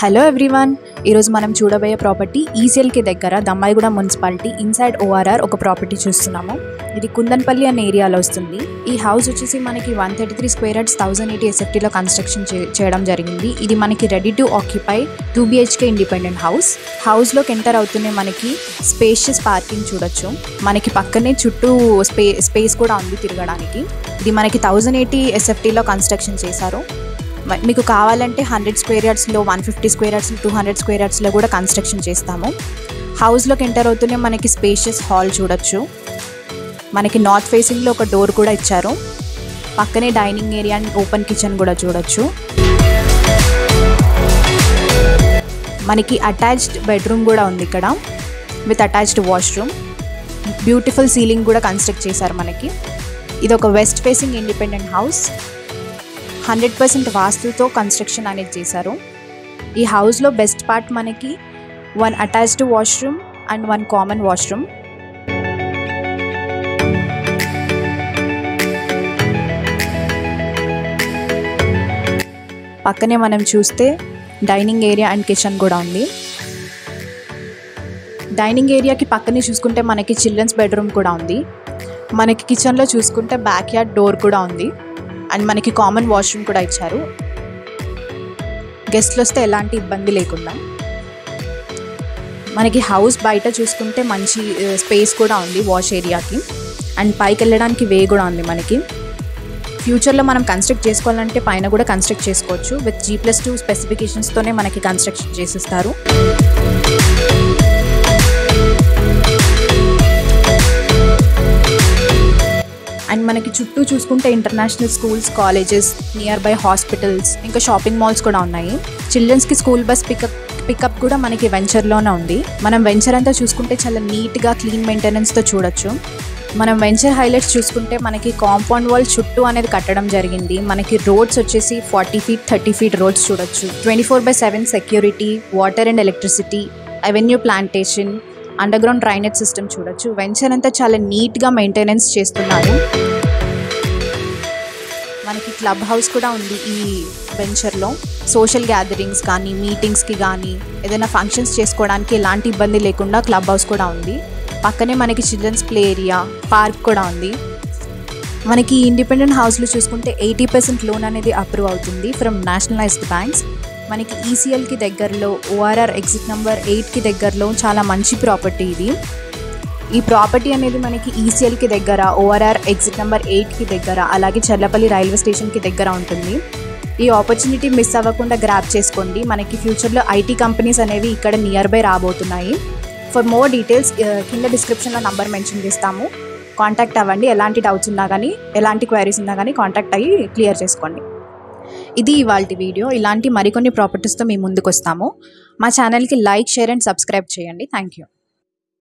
hello everyone ఈరోజు మనం చూడబోయే ప్రాపర్టీ ఈసీఎల్కి దగ్గర దమ్మాయిగూడ మున్సిపాలిటీ ఇన్సైడ్ ఓఆర్ఆర్ ఒక ప్రాపర్టీ చూస్తున్నాము ఇది కుందన్పల్లి అనే ఏరియాలో వస్తుంది ఈ హౌస్ వచ్చేసి మనకి one thirty three square yards thousand eighty ఎస్ఎఫ్టీలో కన్స్ట్రక్షన్ చే- చేయడం జరిగింది ఇది మనకి ready to occupy two BHK independent house హౌస్లోకి ఎంటర్ అవుతూనే మనకి స్పేషియస్ పార్కింగ్ చూడొచ్చు మనకి పక్కనే చుట్టూ స్పే స్పేస్ కూడా ఉంది తిరగడానికి ఇది మనకి థౌజండ్ ఎయిటీ ఎస్ఎఫ్టీలో కన్స్ట్రక్షన్ చేశారు మ- మీకు కావాలంటే హండ్రెడ్ స్క్వేర్ యార్డ్స్లో one fifty square yards two hundred square యార్డ్స్లో కూడా కన్స్ట్రక్షన్ చేస్తాము హౌస్లోకి ఎంటర్ అవుతూనే మనకి స్పేషియస్ హాల్ చూడొచ్చు మనకి నార్త్ ఫేసింగ్లో ఒక డోర్ కూడా ఇచ్చారు పక్కనే dining area and open kitchen కూడా చూడొచ్చు మనకి అటాచ్డ్ బెడ్రూమ్ కూడా ఉంది ఇక్కడ with attached washroom beautiful ceiling కూడా కన్స్ట్రక్ట్ చేశారు మనకి ఇది ఒక west facing independent house hundred percent వాస్తుతో కన్స్ట్రక్షన్ అనేది చేశారు ఈ హౌస్లో బెస్ట్ పార్ట్ మనకి one attached washroom and one common washroom పక్కనే మనం చూస్తే డైనింగ్ ఏరియా అండ్ కిచెన్ కూడా ఉంది డైనింగ్ ఏరియాకి పక్కనే చూసుకుంటే మనకి చిల్డ్రన్స్ బెడ్రూమ్ కూడా ఉంది మనకి కిచెన్లో చూసుకుంటే బ్యాక్ యార్డ్ డోర్ కూడా ఉంది అండ్ మనకి కామన్ వాష్రూమ్ కూడా ఇచ్చారు గెస్ట్లు వస్తే ఎలాంటి ఇబ్బంది లేకుండా మనకి హౌస్ బయట చూసుకుంటే మంచి స్పేస్ కూడా ఉంది వాష్ ఏరియాకి అండ్ పైకి వెళ్ళడానికి వే కూడా ఉంది మనకి ఫ్యూచర్లో మనం కన్స్ట్రక్ట్ చేసుకోవాలంటే పైన కూడా కన్స్ట్రక్ట్ చేసుకోవచ్చు విత్ జీ ప్లస్ టూ స్పెసిఫికేషన్స్తోనే మనకి కన్స్ట్రక్షన్ చేసిస్తారు అండ్ మనకి చుట్టూ చూసుకుంటే international schools colleges near by hospitals ఇంకా షాపింగ్ మాల్స్ కూడా ఉన్నాయి చిల్డ్రన్స్కి స్కూల్ బస్ పికప్ పికప్ కూడా మనకి వెంచర్లోనే ఉంది మనం వెంచర్ అంతా చూసుకుంటే చాలా నీట్గా క్లీన్ మెయింటెనెన్స్తో చూడొచ్చు మనం వెంచర్ హైలైట్స్ చూసుకుంటే మనకి కాంపౌండ్ వాల్ చుట్టూ అనేది కట్టడం జరిగింది మనకి రోడ్స్ వచ్చేసి forty feet thirty feet roads చూడొచ్చు twenty four by seven security water and electricity avenue plantation underground drainage system చూడొచ్చు వెంచర్ అంతా చాలా నీట్గా మెయింటెనెన్స్ చేస్తున్నారు మనకి క్లబ్ హౌస్ కూడా ఉంది ఈ వెంచర్లో సోషల్ గ్యాదరింగ్స్ కానీ మీటింగ్స్కి కానీ ఏదైనా ఫంక్షన్స్ చేసుకోవడానికి ఎలాంటి ఇబ్బంది లేకుండా క్లబ్ హౌస్ కూడా ఉంది పక్కనే మనకి చిల్డ్రన్స్ ప్లే ఏరియా పార్క్ కూడా ఉంది మనకి ఇండిపెండెంట్ హౌస్లో చూసుకుంటే ఎయిటీ పర్సెంట్ లోన్ అనేది అప్రూవ్ అవుతుంది ఫ్రమ్ నేషనలైజ్డ్ బ్యాంక్స్ మనకి ఈసీఎల్కి దగ్గరలో ఓఆర్ఆర్ ఎగ్జిట్ నెంబర్ ఎయిట్కి దగ్గరలో చాలా మంచి ప్రాపర్టీ ఇది ఈ ప్రాపర్టీ అనేది మనకి ఈసీఎల్కి దగ్గర ఓఆర్ఆర్ ఎగ్జిట్ నెంబర్ ఎయిట్కి దగ్గర అలాగే చర్లపల్లి రైల్వే స్టేషన్కి దగ్గర ఉంటుంది ఈ ఆపర్చునిటీ మిస్ అవ్వకుండా గ్రాప్ చేసుకోండి మనకి ఫ్యూచర్లో ఐటీ కంపెనీస్ అనేవి ఇక్కడ నియర్ బై రాబోతున్నాయి ఫర్ మోర్ డీటెయిల్స్ కింద డిస్క్రిప్షన్లో నంబర్ మెన్షన్ చేస్తాము కాంటాక్ట్ అవ్వండి ఎలాంటి డౌట్స్ ఉన్నా కానీ ఎలాంటి క్వైరీస్ ఉన్నా కానీ కాంటాక్ట్ అయ్యి క్లియర్ చేసుకోండి ఇది ఇవాళ వీడియో ఇలాంటి మరికొన్ని ప్రాపర్టీస్తో మీ ముందుకు వస్తాము మా ఛానల్కి లైక్ షేర్ అండ్ సబ్స్క్రైబ్ చేయండి థ్యాంక్ యూ